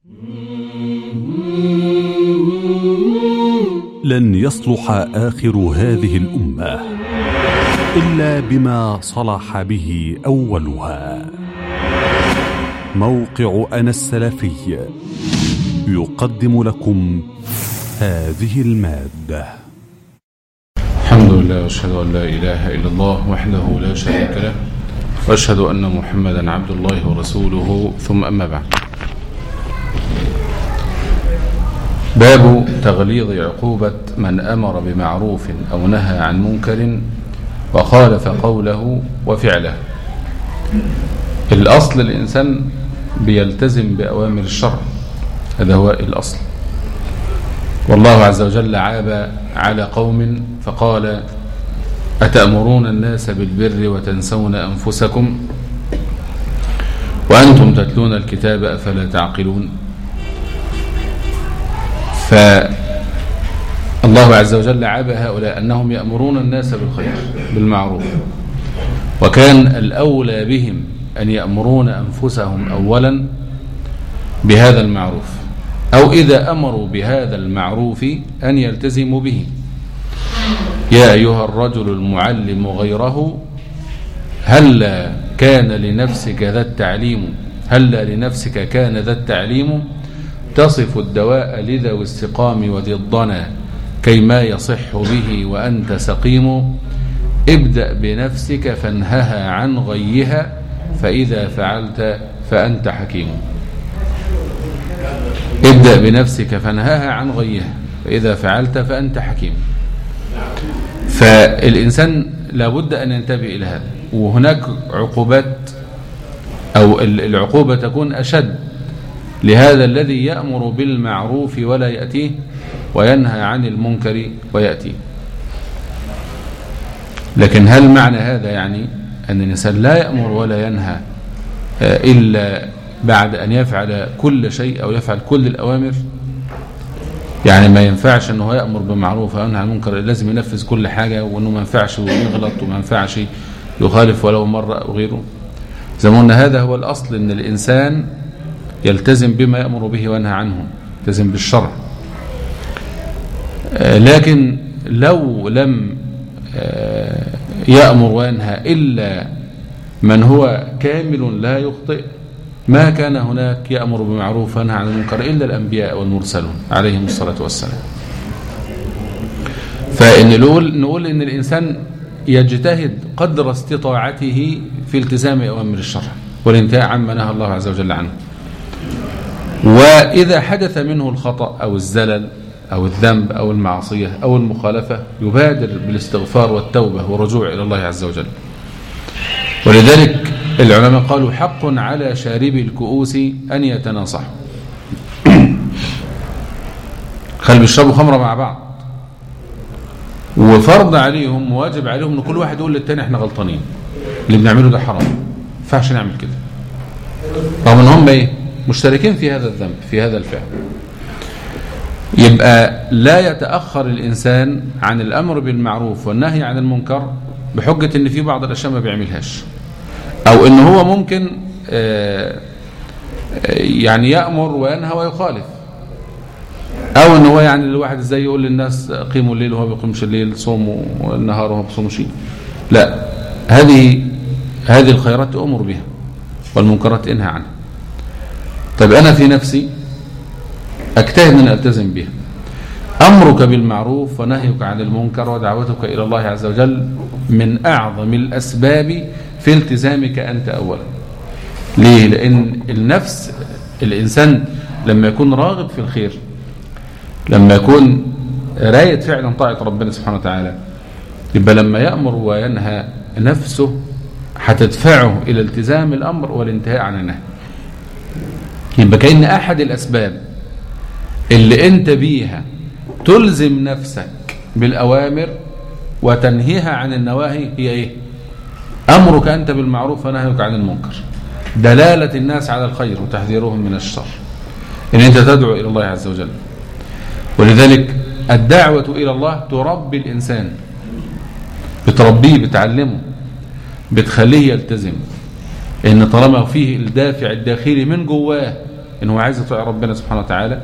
لن يصلح آخر هذه الأمة إلا بما صلح به أولها موقع أنا السلفي يقدم لكم هذه المادة الحمد لله واشهد ان لا اله الا الله وحده لا شريك له واشهد ان محمدا عبد الله ورسوله ثم اما بعد باب تغليظ عقوبة من أمر بمعروف أو نهى عن منكر وخالف قوله وفعله الأصل الإنسان بيلتزم بأوامر الشرع هذا هو الأصل والله عز وجل عاب على قوم فقال أتأمرون الناس بالبر وتنسون أنفسكم وأنتم تتلون الكتاب أفلا تعقلون فالله عز وجل عاب هؤلاء أنهم يأمرون الناس بالخير بالمعروف وكان الأولى بهم أن يأمرون أنفسهم أولا بهذا المعروف أو إذا أمروا بهذا المعروف أن يلتزموا به يا أيها الرجل المعلم غيره هل كان لنفسك ذا التعليم هل لنفسك كان ذا التعليم تصف الدواء لذوي السقام وذي الضنا كيما يصح به وأنت سقيم ابدأ بنفسك فانهها عن غيها فإذا فعلت فأنت حكيم ابدأ بنفسك فانهها عن غيها فإذا فعلت فأنت حكيم فالإنسان لابد أن ينتبه إلى هذا وهناك عقوبات أو العقوبة تكون أشد لهذا الذي يأمر بالمعروف ولا يأتيه وينهى عن المنكر ويأتيه لكن هل معنى هذا يعني أن الإنسان لا يأمر ولا ينهى إلا بعد أن يفعل كل شيء أو يفعل كل الأوامر يعني ما ينفعش أنه يأمر بمعروف أو ينهى عن المنكر لازم ينفذ كل حاجة وأنه ما ينفعش يغلط وما ينفعش يخالف ولو مرة أو غيره زي ما قلنا هذا هو الأصل أن الإنسان يلتزم بما يأمر به وينهى عنه يلتزم بالشرع لكن لو لم يأمر وينهى إلا من هو كامل لا يخطئ ما كان هناك يأمر بمعروف وينهى عن المنكر إلا الأنبياء والمرسلون عليهم الصلاة والسلام فإن نقول, نقول إن الإنسان يجتهد قدر استطاعته في التزام أوامر الشرع والانتهاء عما نهى الله عز وجل عنه وإذا حدث منه الخطأ أو الزلل أو الذنب أو المعصية أو المخالفة يبادر بالاستغفار والتوبة والرجوع إلى الله عز وجل ولذلك العلماء قالوا حق على شارب الكؤوس أن يتناصحوا خلوا بيشربوا خمرة مع بعض وفرض عليهم واجب عليهم ان كل واحد يقول للتاني احنا غلطانين اللي بنعمله ده حرام ما ينفعش نعمل كده رغم ان هم ايه مشتركين في هذا الذنب في هذا الفعل يبقى لا يتأخر الإنسان عن الأمر بالمعروف والنهي عن المنكر بحجة ان في بعض الأشياء ما بيعملهاش أو ان هو ممكن يعني يأمر وينهى ويخالف أو ان هو يعني الواحد ازاي يقول للناس قيموا الليل وهو بيقيمش الليل صوموا النهار وهو بيصومش لا هذه هذه الخيرات أمر بها والمنكرات انهى عنها طيب أنا في نفسي أجتهد أن ألتزم بها أمرك بالمعروف ونهيك عن المنكر ودعوتك إلى الله عز وجل من أعظم الأسباب في التزامك أنت أولا ليه؟ لأن النفس الإنسان لما يكون راغب في الخير لما يكون راية فعلا طاعة ربنا سبحانه وتعالى يبقى لما يأمر وينهى نفسه هتدفعه إلى التزام الأمر والانتهاء عن النهي يبقى كأن أحد الأسباب اللي أنت بيها تلزم نفسك بالأوامر وتنهيها عن النواهي هي إيه أمرك أنت بالمعروف ونهيك عن المنكر دلالة الناس على الخير وتحذيرهم من الشر إن أنت تدعو إلى الله عز وجل ولذلك الدعوة إلى الله تربي الإنسان بتربيه بتعلمه بتخليه يلتزم إن طالما فيه الدافع الداخلي من جواه ان هو عايز يطيع ربنا سبحانه وتعالى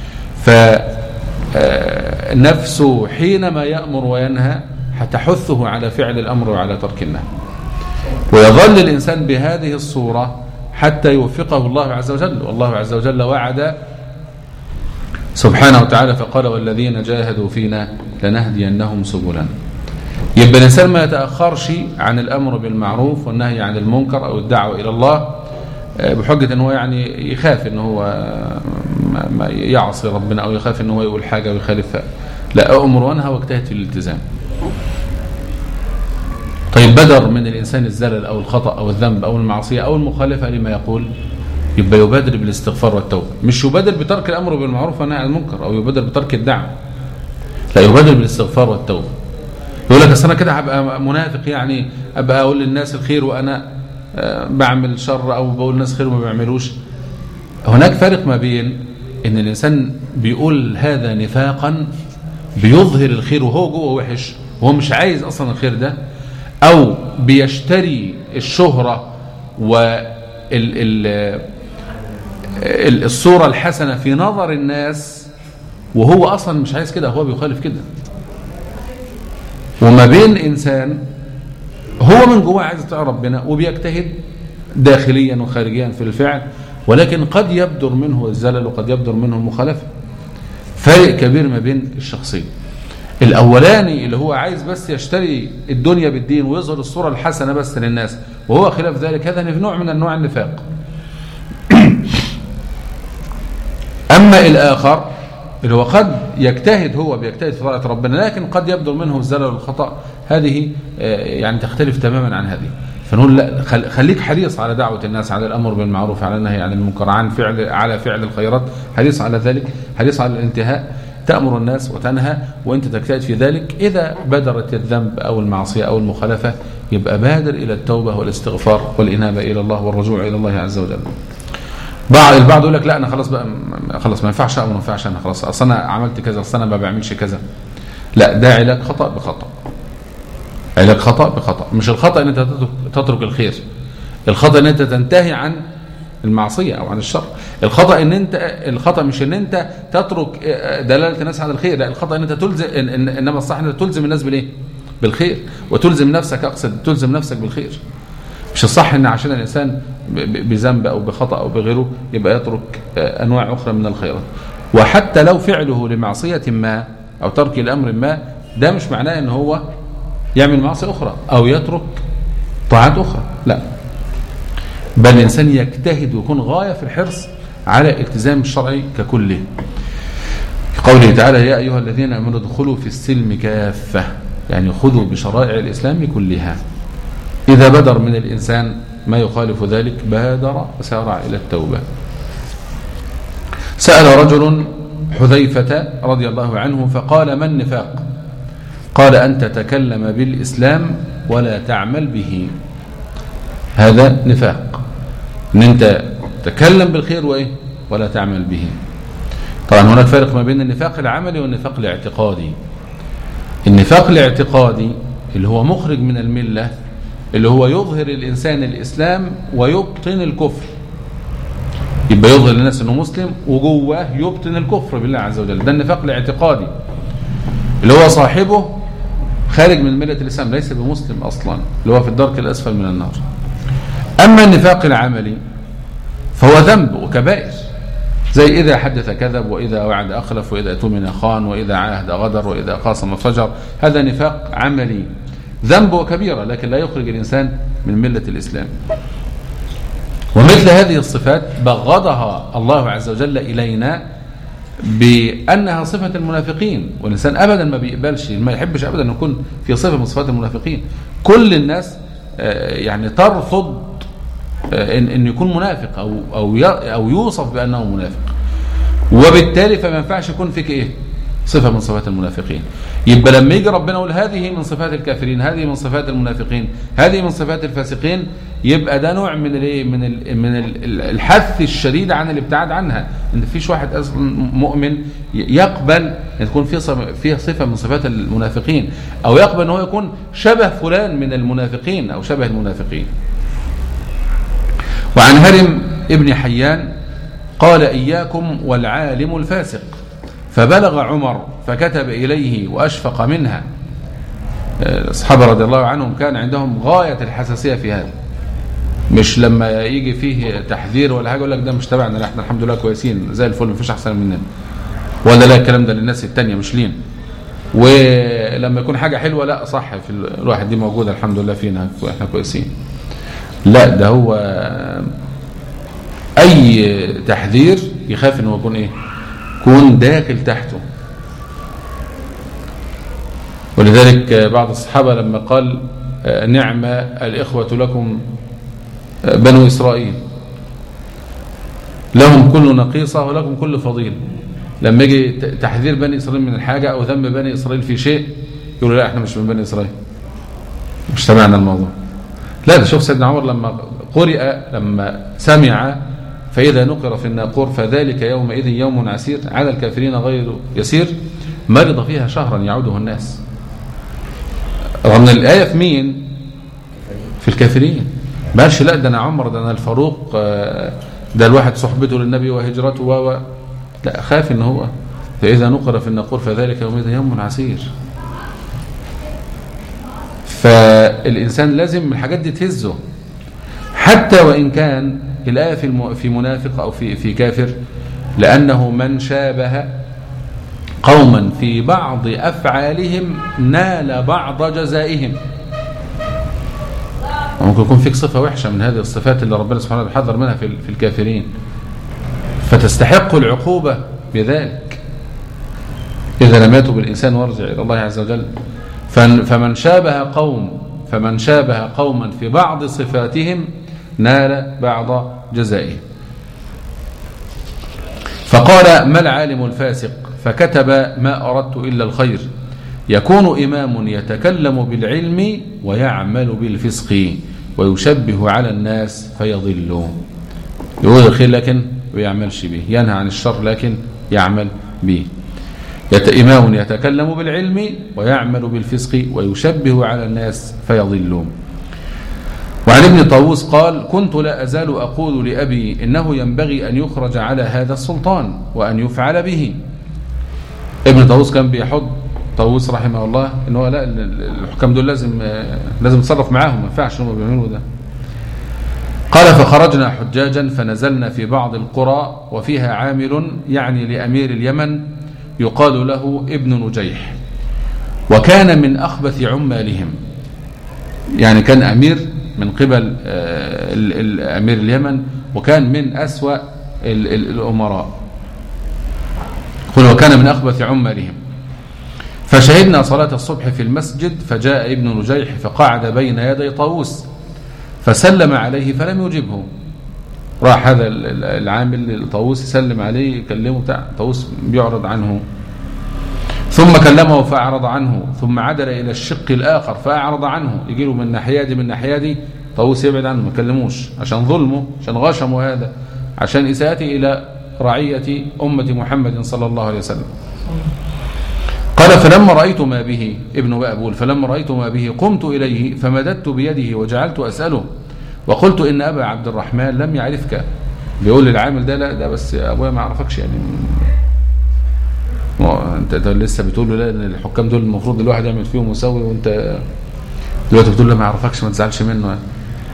فنفسه حينما يأمر وينهى هتحثه على فعل الأمر وعلى ترك النهي ويظل الإنسان بهذه الصورة حتى يوفقه الله عز وجل والله عز وجل وعد سبحانه وتعالى فقال والذين جاهدوا فينا لنهدينهم سبلنا يبقى الإنسان ما يتأخرش عن الأمر بالمعروف والنهي عن المنكر أو الدعوة إلى الله بحجة أنه يعني يخاف أنه هو ما يعصي ربنا أو يخاف أنه يقول حاجة ويخالفها لا أمر وانهى واجتهد في الالتزام طيب بدر من الإنسان الزلل أو الخطأ أو الذنب أو المعصية أو المخالفة لما يقول يبقى يبادر بالاستغفار والتوبة مش يبادر بترك الأمر بالمعروف والنهي عن المنكر أو يبادر بترك الدعوة لا يبادر بالاستغفار والتوبة يقول لك انا كده هبقى منافق يعني ابقى اقول للناس الخير وانا بعمل شر او بقول للناس خير وما بيعملوش هناك فرق ما بين ان الانسان بيقول هذا نفاقا بيظهر الخير وهو جوه وحش وهو مش عايز اصلا الخير ده او بيشتري الشهرة والصورة الحسنة في نظر الناس وهو اصلا مش عايز كده هو بيخالف كده وما بين انسان هو من جواه عايز يطيع ربنا وبيجتهد داخليا وخارجيا في الفعل ولكن قد يبدر منه الزلل وقد يبدر منه المخالفه فرق كبير ما بين الشخصين الاولاني اللي هو عايز بس يشتري الدنيا بالدين ويظهر الصوره الحسنه بس للناس وهو خلاف ذلك هذا نوع من انواع النفاق اما الاخر اللي هو قد يجتهد هو بيجتهد في طاعة ربنا لكن قد يبدو منه الزلل والخطأ هذه يعني تختلف تماما عن هذه فنقول لا خليك حريص على دعوة الناس على الأمر بالمعروف على النهي عن المنكر عن فعل على فعل الخيرات حريص على ذلك حريص على الانتهاء تأمر الناس وتنهى وانت تجتهد في ذلك إذا بدرت الذنب أو المعصية أو المخالفة يبقى بادر إلى التوبة والاستغفار والإنابة إلى الله والرجوع إلى الله عز وجل بعض البعض يقول لك لا انا خلاص بقى خلاص ما ينفعش او ما ينفعش انا خلاص اصل انا عملت كذا اصل انا ما بعملش كذا لا ده علاج خطا بخطا علاج خطا بخطا مش الخطا ان انت تترك الخير الخطا ان انت تنتهي عن المعصيه او عن الشر الخطا ان انت الخطا مش ان انت تترك دلاله الناس على الخير لا الخطا ان انت تلزم إن انما الصح ان انت تلزم الناس بالايه بالخير وتلزم نفسك اقصد تلزم نفسك بالخير مش الصح ان عشان الانسان بذنب او بخطا او بغيره يبقى يترك انواع اخرى من الخيرات وحتى لو فعله لمعصيه ما او ترك الامر ما ده مش معناه ان هو يعمل معصيه اخرى او يترك طاعات اخرى لا بل الانسان يجتهد ويكون غايه في الحرص على التزام الشرع ككله قوله تعالى يا ايها الذين امنوا ادخلوا في السلم كافه يعني خذوا بشرائع الاسلام كلها إذا بدر من الإنسان ما يخالف ذلك بادر وسارع إلى التوبة سأل رجل حذيفة رضي الله عنه فقال ما النفاق قال أن تتكلم بالإسلام ولا تعمل به هذا نفاق أن أنت تتكلم بالخير وإيه ولا تعمل به طبعا هناك فرق ما بين النفاق العملي والنفاق الاعتقادي النفاق الاعتقادي اللي هو مخرج من المله اللي هو يظهر الإنسان الإسلام ويبطن الكفر يبقى يظهر للناس أنه مسلم وجواه يبطن الكفر بالله عز وجل ده النفاق الاعتقادي اللي هو صاحبه خارج من ملة الإسلام ليس بمسلم أصلا اللي هو في الدرك الأسفل من النار أما النفاق العملي فهو ذنب وكبائر زي إذا حدث كذب وإذا وعد أخلف وإذا اؤتمن خان وإذا عاهد غدر وإذا خاصم فجر هذا نفاق عملي ذنب وكبيرة لكن لا يخرج الإنسان من ملة الإسلام ومثل هذه الصفات بغضها الله عز وجل إلينا بأنها صفة المنافقين والإنسان أبدا ما بيقبلش ما يحبش أبدا أن يكون في صفة من صفات المنافقين كل الناس يعني ترفض إن, إن يكون منافق أو, أو, أو يوصف بأنه منافق وبالتالي فما ينفعش يكون فيك إيه صفة من صفات المنافقين يبقى لما يجي ربنا يقول هذه من صفات الكافرين هذه من صفات المنافقين هذه من صفات الفاسقين يبقى ده نوع من الايه من ال من ال الحث الشديد عن الابتعاد عنها ان فيش واحد اصلا مؤمن يقبل ان تكون في فيه صفه من صفات المنافقين او يقبل ان هو يكون شبه فلان من المنافقين او شبه المنافقين وعن هرم ابن حيان قال إياكم والعالم الفاسق فبلغ عمر فكتب إليه وأشفق منها الصحابة رضي الله عنهم كان عندهم غاية الحساسية في هذا مش لما يجي فيه تحذير ولا حاجة يقول لك ده مش تبعنا احنا الحمد لله كويسين زي الفل مفيش أحسن مننا ولا لا الكلام ده للناس التانية مش لين ولما يكون حاجة حلوة لا صح في الواحد دي موجودة الحمد لله فينا احنا كويسين لا ده هو اي تحذير يخاف انه يكون ايه يكون داخل تحته ولذلك بعض الصحابة لما قال نعم الإخوة لكم بنو إسرائيل لهم كل نقيصة ولكم كل فضيل لما يجي تحذير بني إسرائيل من الحاجة أو ذنب بني إسرائيل في شيء يقولوا لا احنا مش من بني إسرائيل مش تبعنا الموضوع لا ده شوف سيدنا عمر لما قرئ لما سمع فإذا نقر في الناقور فذلك يومئذ يوم عسير على الكافرين غير يسير مرض فيها شهرا يعوده الناس رغم الآية في مين في الكافرين ماشي لا ده أنا عمر ده أنا الفاروق ده الواحد صحبته للنبي وهجرته و لا خاف ان هو فإذا نقر في الناقور فذلك يومئذ يوم عسير فالإنسان لازم الحاجات دي تهزه حتى وإن كان الآية في في منافق أو في في كافر لأنه من شابه قوما في بعض أفعالهم نال بعض جزائهم ممكن يكون فيك صفة وحشة من هذه الصفات اللي ربنا سبحانه وتعالى بيحذر منها في في الكافرين فتستحق العقوبة بذلك إذا لم يتب الإنسان وارجع إلى الله عز وجل فمن شابه قوم فمن شابه قوما في بعض صفاتهم نال بعض جزائهم فقال ما العالم الفاسق فكتب ما أردت إلا الخير يكون إمام يتكلم بالعلم ويعمل بالفسق ويشبه على الناس فيضل يقول الخير لكن ويعملش به ينهى عن الشر لكن يعمل به يت... إمام يتكلم بالعلم ويعمل بالفسق ويشبه على الناس فيضلون وعن ابن طاووس قال كنت لا أزال أقول لأبي إنه ينبغي أن يخرج على هذا السلطان وأن يفعل به ابن طاووس كان بيحض طاووس رحمه الله إن هو لا الحكام دول لازم لازم تصرف معاهم ما ينفعش هم بيعملوا ده قال فخرجنا حجاجا فنزلنا في بعض القرى وفيها عامل يعني لأمير اليمن يقال له ابن نجيح وكان من أخبث عمالهم يعني كان أمير من قبل أمير اليمن وكان من أسوأ الأمراء قل وكان من أخبث عمالهم فشهدنا صلاة الصبح في المسجد فجاء ابن نجيح فقعد بين يدي طاووس فسلم عليه فلم يجبه راح هذا العامل طاووس يسلم عليه يكلمه بتاع طاووس بيعرض عنه ثم كلمه فأعرض عنه ثم عدل إلى الشق الآخر فأعرض عنه يجي له من ناحية دي من ناحية دي طاووس يبعد عنه ما كلموش عشان ظلمه عشان غشمه هذا عشان إساءته إلى رعية أمة محمد صلى الله عليه وسلم قال فلما رأيت ما به ابن بأبول فلما رأيت ما به قمت إليه فمددت بيده وجعلت أسأله وقلت إن أبا عبد الرحمن لم يعرفك بيقول للعامل ده لا ده بس أبويا ما عرفكش يعني انت لسه بتقول له لا ان الحكام دول المفروض الواحد يعمل فيهم ويسوي وانت دلوقتي بتقول له ما يعرفكش ما تزعلش منه يعني.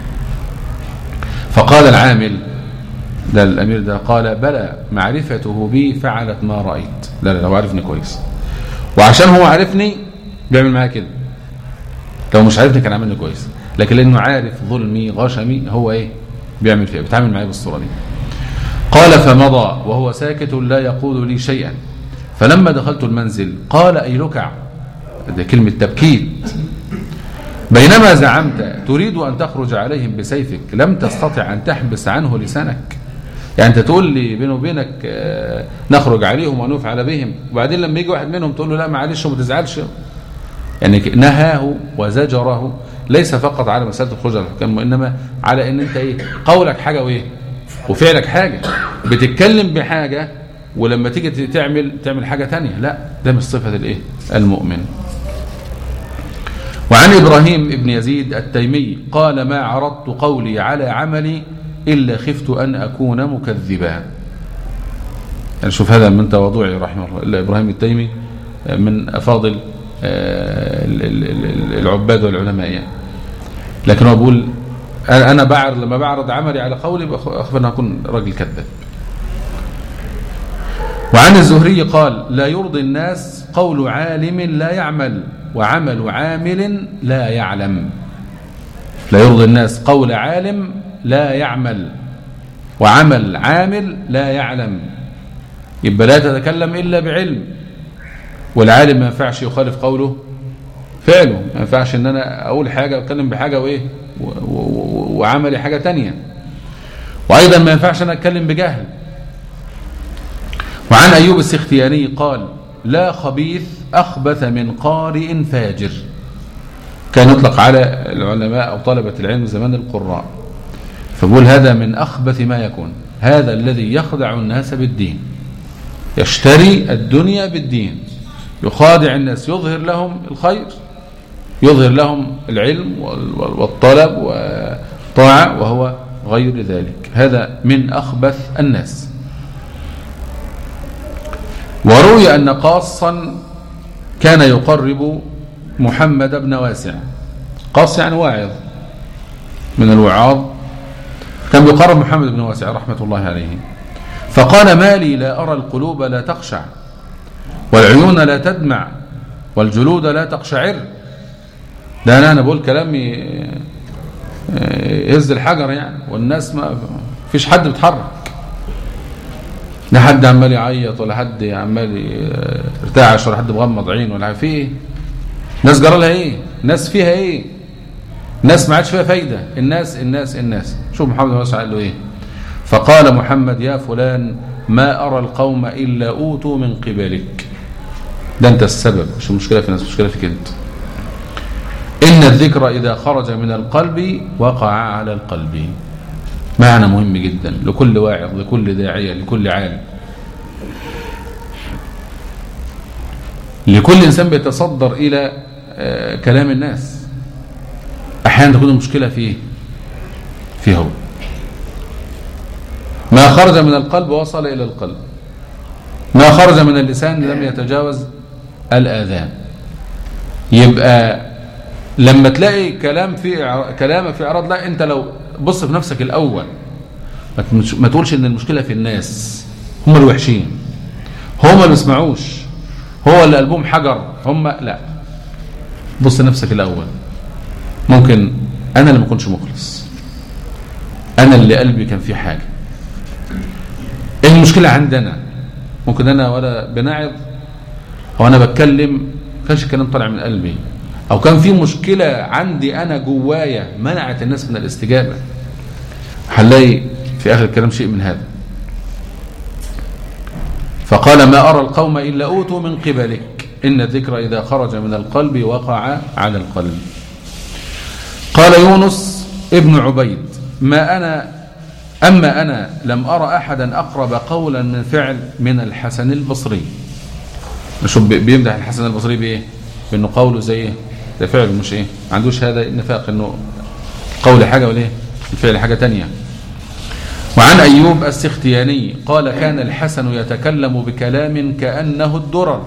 فقال العامل ده الامير ده قال بلى معرفته بي فعلت ما رايت لا لا هو عارفني كويس وعشان هو عارفني بيعمل معايا كده لو مش عارفني كان عاملني كويس لكن لانه عارف ظلمي غشمي هو ايه بيعمل فيها بيتعامل معايا بالصوره دي قال فمضى وهو ساكت لا يقول لي شيئا فلما دخلت المنزل قال أي لكع ده كلمة تبكيت بينما زعمت تريد أن تخرج عليهم بسيفك لم تستطع أن تحبس عنه لسانك يعني أنت تقول لي بينه وبينك نخرج عليهم ونفعل بهم وبعدين لما يجي واحد منهم تقول له لا معلش وما تزعلش يعني نهاه وزجره ليس فقط على مسألة الخروج على الحكام وإنما على أن أنت إيه قولك حاجة وإيه وفعلك حاجة بتتكلم بحاجة ولما تيجي تعمل تعمل حاجة تانية لا ده مش صفة الايه المؤمن وعن إبراهيم ابن يزيد التيمي قال ما عرضت قولي على عملي إلا خفت أن أكون مكذبا يعني شوف هذا من تواضعه رحمه الله إلا إبراهيم التيمي من أفاضل آه، ال- ال- ال- العباد والعلماء يعني لكن هو بيقول أنا أنا بعرض لما بعرض عملي على قولي بأخ- أخاف أن أكون راجل كذاب وعن الزهري قال لا يرضي الناس قول عالم لا يعمل وعمل عامل لا يعلم لا يرضي الناس قول عالم لا يعمل وعمل عامل لا يعلم يبقى لا تتكلم إلا بعلم والعالم ما ينفعش يخالف قوله فعله ما ينفعش ان انا اقول حاجة واتكلم بحاجة وايه و- و- و- وعملي حاجة تانية وايضا ما ينفعش انا اتكلم بجهل وعن ايوب السختياني قال لا خبيث اخبث من قارئ فاجر كان يطلق على العلماء او طلبة العلم زمان القراء فبقول هذا من اخبث ما يكون هذا الذي يخدع الناس بالدين يشتري الدنيا بالدين يخادع الناس يظهر لهم الخير يظهر لهم العلم وال- وال- والطلب والطاعة وهو غير ذلك هذا من أخبث الناس وروي أن قاصا كان يقرب محمد بن واسع قاص يعني واعظ من الوعاظ كان بيقرب محمد بن واسع رحمة الله عليه فقال ما لي لا أرى القلوب لا تخشع والعيون لا تدمع والجلود لا تقشعر ده أنا أنا بقول كلام ي- يهز الحجر يعني والناس ما فيش حد بيتحرك لا حد عمال يعيط ولا حد عمال ي- يرتعش ولا حد مغمض عين ولا في ايه ناس جرى لها ايه ناس فيها ايه ناس ما عادش فيها فايده الناس الناس الناس شوف محمد بن مسعود قال له ايه فقال محمد يا فلان ما ارى القوم الا اوتوا من قبلك ده انت السبب مش المشكله في الناس المشكله فيك انت ان الذكر اذا خرج من القلب وقع على القلب معنى مهم جدا لكل واعظ لكل داعيه لكل عالم لكل انسان بيتصدر الى آه، كلام الناس احيانا تكون المشكله فيه فيه هو ما خرج من القلب وصل الى القلب ما خرج من اللسان لم يتجاوز الاذان يبقى لما تلاقي كلام في إعراض- كلامك في اعراض لا انت لو بص في نفسك الاول ما تمش- ما تقولش ان المشكله في الناس هم الوحشين هم ما بيسمعوش هو اللي قلبهم حجر هم لا بص نفسك الاول ممكن انا اللي ما كنتش مخلص انا اللي قلبي كان فيه حاجه المشكله عندنا ممكن انا ولا بنعظ او انا بتكلم كانش الكلام طالع من قلبي او كان في مشكله عندي انا جوايا منعت الناس من الاستجابه هنلاقي في اخر الكلام شيء من هذا فقال ما ارى القوم الا اوتوا من قبلك ان الذكر اذا خرج من القلب وقع على القلب قال يونس ابن عبيد ما انا اما انا لم ارى احدا اقرب قولا من فعل من الحسن البصري شوف بي- بيمدح الحسن البصري بايه بانه قوله زي ايه ده فعله مش ايه ما عندوش هذا النفاق انه قول حاجه ولا ايه الفعل حاجه تانية وعن ايوب السختياني قال كان الحسن يتكلم بكلام كانه الدرر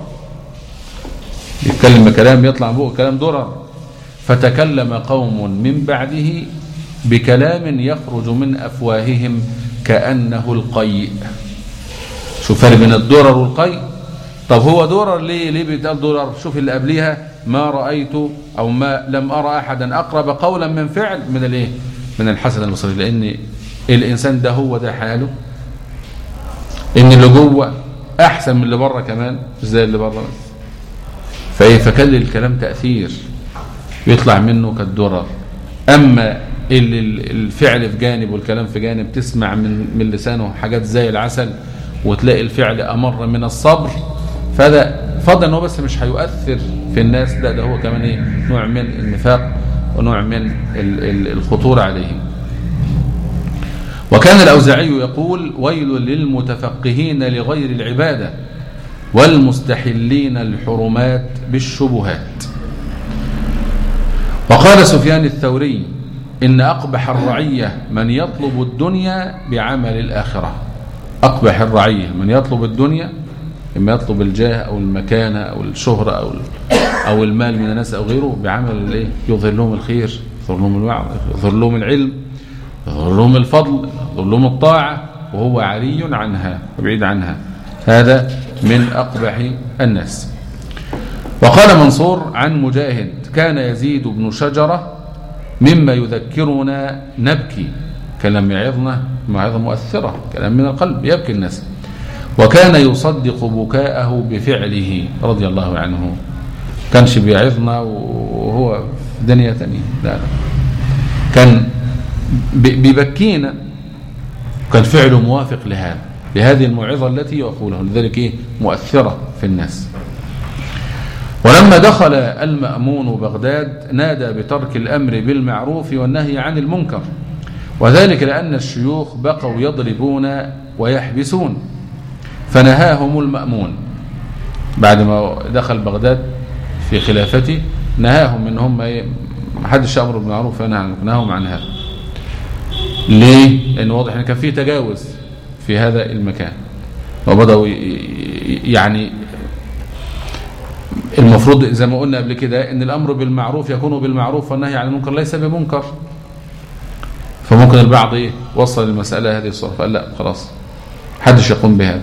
يتكلم بكلام يطلع من بقه كلام درر فتكلم قوم من بعده بكلام يخرج من افواههم كانه القيء شوف فرق بين الدرر والقيء طب هو درر ليه ليه بيتقال درر شوف اللي قبليها ما رايت او ما لم ارى احدا اقرب قولا من فعل من الايه من الحسن البصري لان الانسان ده هو ده حاله ان اللي جوه احسن من اللي بره كمان مش زي اللي بره بس فايه فكان للكلام تاثير يطلع منه كالدرر اما اللي ال- الفعل في جانب والكلام في جانب تسمع من من لسانه حاجات زي العسل وتلاقي الفعل امر من الصبر فهذا فضلا ان هو بس مش هيؤثر في الناس لا ده هو كمان ايه نوع من النفاق ونوع من ال- ال- الخطوره عليهم وكان الأوزاعي يقول ويل للمتفقهين لغير العبادة والمستحلين الحرمات بالشبهات وقال سفيان الثوري إن أقبح الرعية من يطلب الدنيا بعمل الآخرة أقبح الرعية من يطلب الدنيا إما يطلب الجاه أو المكانة أو الشهرة أو أو المال من الناس أو غيره بعمل الإيه يظهر لهم الخير يظهر لهم الوعظ يظهر لهم العلم يظهر لهم الفضل يظهر لهم الطاعة وهو علي عنها وبعيد عنها هذا من أقبح الناس وقال منصور عن مجاهد كان يزيد بن شجرة مما يذكرنا نبكي كلام يعظنا موعظة مؤثرة كلام من القلب يبكي الناس وكان يصدق بكاءه بفعله رضي الله عنه كانش بيعظنا وهو في دنيا تانية لا لا كان بيبكينا كان فعله موافق لهذا لهذه الموعظة التي يقولها لذلك إيه مؤثرة في الناس ولما دخل المأمون بغداد نادى بترك الأمر بالمعروف والنهي عن المنكر وذلك لأن الشيوخ بقوا يضربون ويحبسون فنهاهم المأمون بعد ما دخل بغداد في خلافته نهاهم من هم ايه محدش امر بالمعروف نهاهم عن هذا ليه لان واضح ان كان في تجاوز في هذا المكان وبدأوا يعني المفروض زي ما قلنا قبل كده ان الامر بالمعروف يكون بالمعروف والنهي عن المنكر ليس بمنكر فممكن البعض ايه وصل المسألة هذه الصورة فقال لا خلاص حدش يقوم بهذا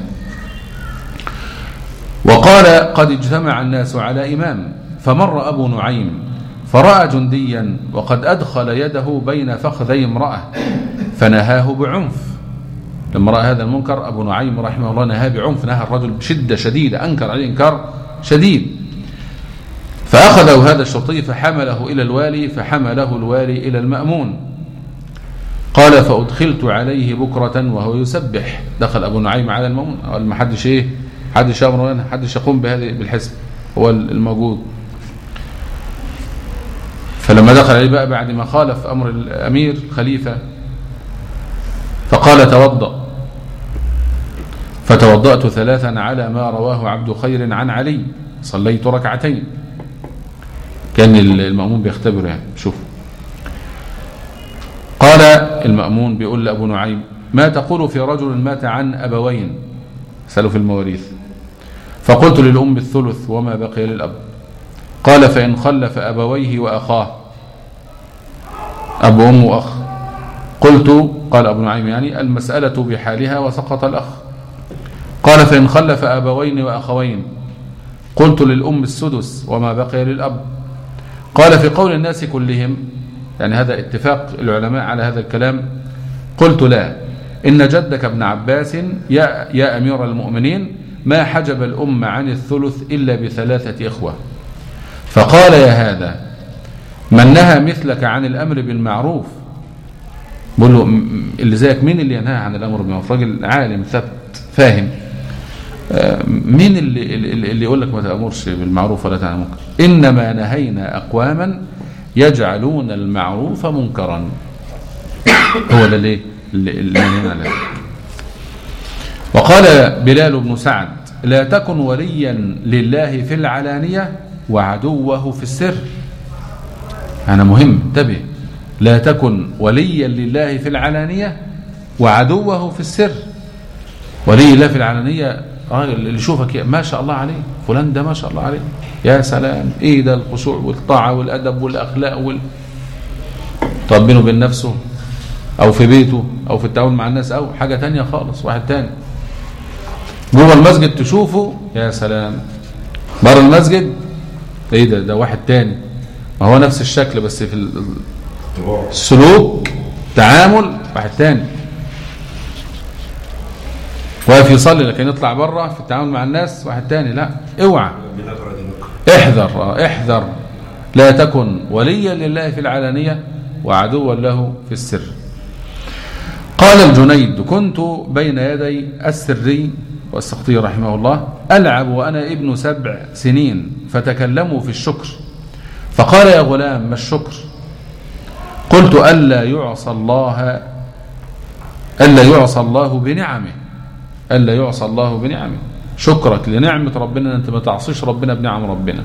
وقال قد اجتمع الناس على إمام فمر أبو نعيم فرأى جنديا وقد أدخل يده بين فخذي امرأة فنهاه بعنف لما رأى هذا المنكر أبو نعيم رحمه الله نهاه بعنف نهى الرجل بشدة شديدة أنكر عليه إنكار شديد فأخذه هذا الشرطي فحمله إلى الوالي فحمله الوالي إلى المأمون قال فأدخلت عليه بكرة وهو يسبح دخل أبو نعيم على المأمون قال ما حدش إيه حدش أمر حدش يقوم بهذه بالحسب هو الموجود فلما دخل عليه بقى بعد ما خالف أمر الأمير خليفة فقال توضأ فتوضأت ثلاثا على ما رواه عبد خير عن علي صليت ركعتين كان المأمون بيختبر يعني شوف قال المأمون بيقول لأبو نعيم ما تقول في رجل مات عن أبوين سألوا في المواريث فقلت للأم الثلث وما بقي للأب قال فإن خلف أبويه وأخاه أب وأم وأخ قلت قال أبو نعيم يعني المسألة بحالها وسقط الأخ قال فإن خلف أبوين وأخوين قلت للأم السدس وما بقي للأب قال في قول الناس كلهم يعني هذا اتفاق العلماء على هذا الكلام قلت لا إن جدك ابن عباس يا, يا أمير المؤمنين ما حجب الأمة عن الثلث إلا بثلاثة إخوة فقال يا هذا من نهى مثلك عن الأمر بالمعروف بقول له اللي زيك مين اللي ينهى عن الأمر بالمعروف راجل عالم ثبت فاهم مين اللي, اللي يقول لك ما تأمرش بالمعروف ولا تعمل المنكر إنما نهينا أقواما يجعلون المعروف منكرا هو ده ليه اللي نهينا له وقال بلال بن سعد لا تكن وليا لله في العلانية وعدوه في السر أنا مهم انتبه لا تكن وليا لله في العلانية وعدوه في السر ولي الله في العلانية راجل اللي يشوفك ما شاء الله عليه فلان ده ما شاء الله عليه يا سلام ايه ده الخشوع والطاعة والأدب والأخلاق وال... طب بينه وبين نفسه أو في بيته أو في التعامل مع الناس أو حاجة تانية خالص واحد تاني جوه المسجد تشوفه يا سلام بره المسجد ايه ده ده واحد تاني ما هو نفس الشكل بس في السلوك تعامل واحد تاني واقف يصلي لكن يطلع بره في التعامل مع الناس واحد تاني لا اوعى احذر احذر لا تكن وليا لله في العلانية وعدوا له في السر قال الجنيد كنت بين يدي السري والسقطي رحمه الله ألعب وأنا ابن سبع سنين فتكلموا في الشكر فقال يا غلام ما الشكر قلت ألا يعصى الله ألا يعصى الله بنعمه ألا يعصى الله بنعمه شكرك لنعمة ربنا أنت ما تعصيش ربنا بنعم ربنا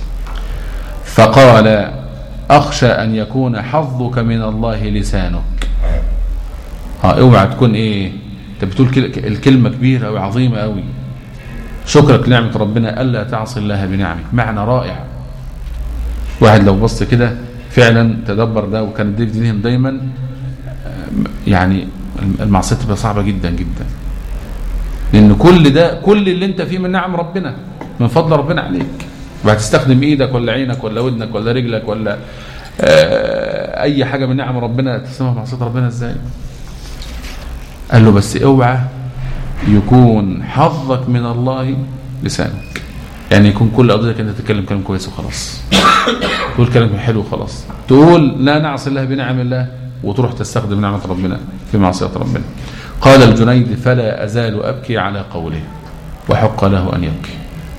فقال أخشى أن يكون حظك من الله لسانك ها اوعى تكون ايه انت بتقول كل- الكلمة كبيرة أو عظيمة أوي شكرك لنعمة ربنا ألا تعصي الله بنعمه معنى رائع واحد لو بص كده فعلا تدبر ده وكان دي في ذهنهم دايما آم، يعني المعصية تبقى صعبة جدا جدا لأن كل ده كل اللي أنت فيه من نعم ربنا من فضل ربنا عليك وهتستخدم إيدك ولا عينك ولا ودنك ولا رجلك ولا آه، أي حاجة من نعم ربنا تسمى معصية ربنا إزاي قال له بس اوعى يكون حظك من الله لسانك يعني يكون كل قضيتك انت تتكلم كلام كويس وخلاص تقول كلام حلو وخلاص تقول لا نعصي الله بنعم الله وتروح تستخدم نعمة ربنا في معصية ربنا قال الجنيد فلا أزال أبكي على قوله وحق له أن يبكي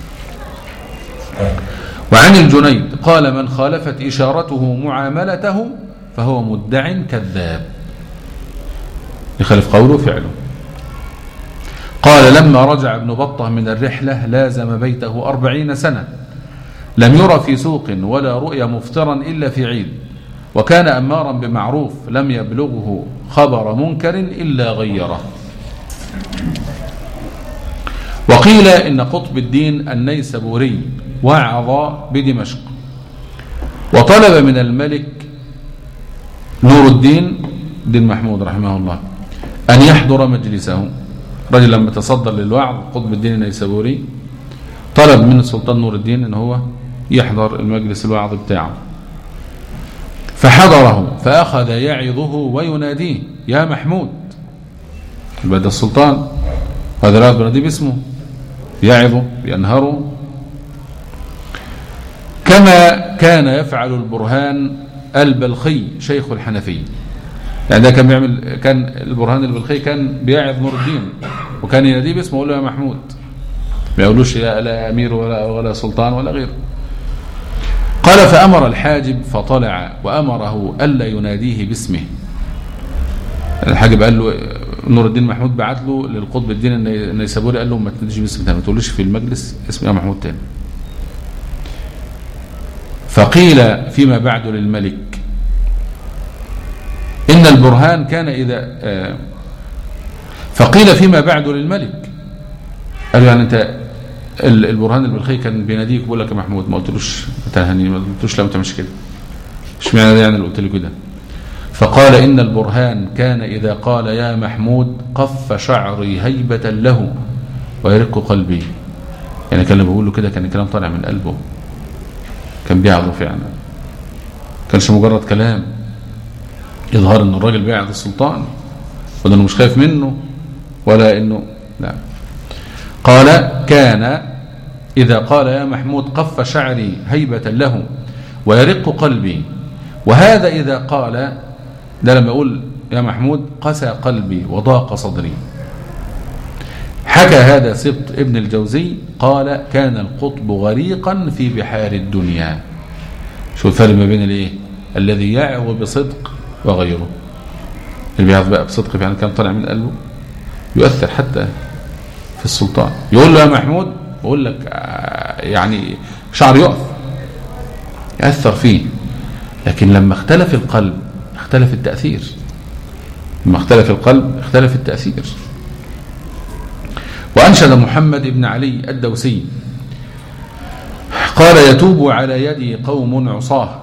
وعن الجنيد قال من خالفت إشارته معاملته فهو مدع كذاب يخالف قوله فعله قال لما رجع ابن بطة من الرحلة لازم بيته أربعين سنة لم ير في سوق ولا رؤيا مفطرا إلا في عيد وكان أمارا بمعروف لم يبلغه خبر منكر إلا غيره وقيل إن قطب الدين النيسابوري وعظ بدمشق وطلب من الملك نور الدين دين محمود رحمه الله أن يحضر مجلسه رجل لما تصدر للوعظ قطب الدين النيسابوري طلب من السلطان نور الدين ان هو يحضر المجلس الوعظ بتاعه فحضره فأخذ يعظه ويناديه يا محمود يبقى ده السلطان هذا لا بيناديه باسمه يعظه ينهره كما كان يفعل البرهان البلخي شيخ الحنفي يعني ده كان بيعمل كان البرهان البلخي كان بيعظ نور الدين وكان يناديه باسمه يقول له يا محمود ما يقولوش يا لا امير ولا ولا سلطان ولا غيره قال فامر الحاجب فطلع وامره الا يناديه باسمه الحاجب قال له نور الدين محمود بعت له للقطب الدين النيسابوري قال له ما تناديش باسم تاني ما تقولوش في المجلس اسم يا محمود تاني فقيل فيما بعد للملك إن البرهان كان إذا آه، فقيل فيما بعد للملك قال له يعني أنت ال- البرهان البلخي كان بيناديك بيقول لك يا محمود ما قلتلوش تهني ما قلتلوش لا ما تعملش كده اشمعنى ده يعني اللي قلت له كده فقال إن البرهان كان إذا قال يا محمود قف شعري هيبة له ويرق قلبي يعني كان لما بقول له كده كان الكلام طالع من قلبه كان بيعظه فعلا كانش مجرد كلام يظهر ان الراجل بيعظ السلطان ولا انه مش خايف منه ولا انه لا قال كان اذا قال يا محمود قف شعري هيبة له ويرق قلبي وهذا اذا قال ده لما يقول يا محمود قسى قلبي وضاق صدري حكى هذا سبط ابن الجوزي قال كان القطب غريقا في بحار الدنيا شو الفرق ما بين الايه الذي يعظ بصدق وغيره اللي بيعظ بقى بصدق يعني كان طالع من قلبه يؤثر حتى في السلطان يقول له يا محمود بقول لك آه، يعني شعر يقف يأثر فيه لكن لما اختلف القلب اختلف التأثير لما اختلف القلب اختلف التأثير وأنشد محمد بن علي الدوسي قال يتوب على يدي قوم عصاه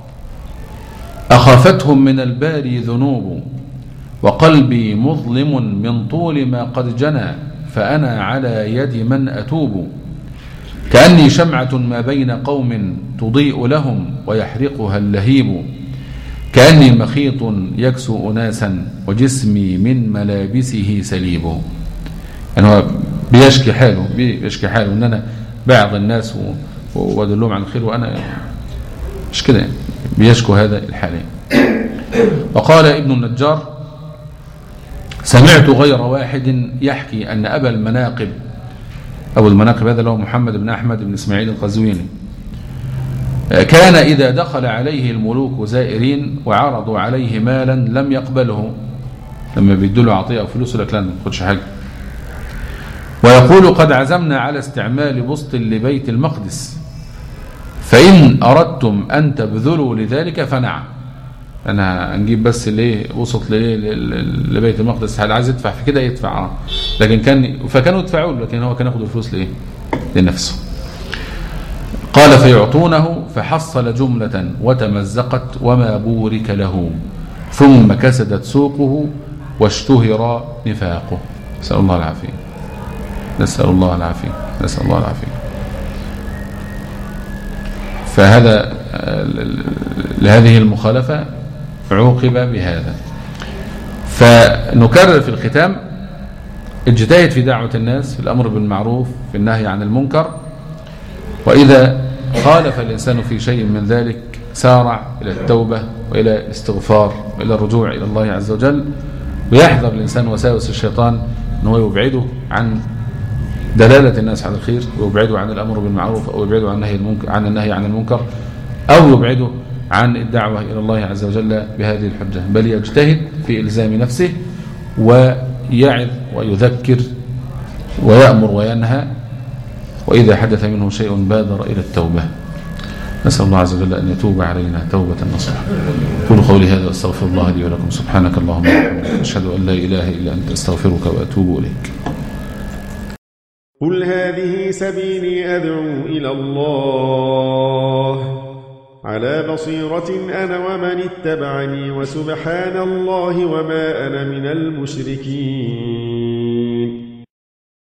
أخافتهم من الباري ذنوب وقلبي مظلم من طول ما قد جنى فأنا على يد من أتوب كأني شمعة ما بين قوم تضيء لهم ويحرقها اللهيب كأني مخيط يكسو أناسا وجسمي من ملابسه سليب يعني هو بيشكي حاله بيشكي حاله ان انا بعض الناس و- و- وادلهم عن الخير وانا مش كده يعني بيشكو هذا الحالين وقال ابن النجار سمعت غير واحد يحكي ان ابا المناقب ابو المناقب هذا اللي هو محمد بن احمد بن اسماعيل القزويني كان إذا دخل عليه الملوك زائرين وعرضوا عليه مالا لم يقبله لما بيدوا له عطية أو فلوس لك لا ما تاخدش حاجة ويقول قد عزمنا على استعمال بسط لبيت المقدس فإن أردتم أن تبذلوا لذلك فنعم انا هنجيب بس ليه وسط ليه لبيت المقدس هل عايز يدفع في كده يدفع اه لكن كان فكانوا يدفعوا له لكن هو كان ياخد الفلوس لايه لنفسه قال فيعطونه فحصل جملة وتمزقت وما بورك له ثم كسدت سوقه واشتهر نفاقه نسأل الله العافية نسأل الله العافية نسأل الله العافية فهذا لهذه المخالفة عوقب بهذا فنكرر في الختام اجتهد في دعوة الناس في الأمر بالمعروف في النهي عن المنكر وإذا خالف الإنسان في شيء من ذلك سارع إلى التوبة وإلى الاستغفار وإلى الرجوع إلى الله عز وجل ويحذر الإنسان وساوس الشيطان أنه يبعده عن دلالة الناس على الخير ويبعده عن الأمر بالمعروف أو يبعده عن النهي, المنكر عن النهي عن المنكر أو يبعده عن الدعوة إلى الله عز وجل بهذه الحجة بل يجتهد في إلزام نفسه ويعظ ويذكر ويأمر وينهى وإذا حدث منه شيء بادر إلى التوبة نسأل الله عز وجل أن يتوب علينا توبة نصوحة قولوا قولي هذا واستغفر الله لي ولكم سبحانك اللهم وبحمدك أشهد أن لا إله إلا أنت أستغفرك وأتوب إليك قل هذه سبيلي أدعو إلى الله على بصيرة أنا ومن اتبعني وسبحان الله وما أنا من المشركين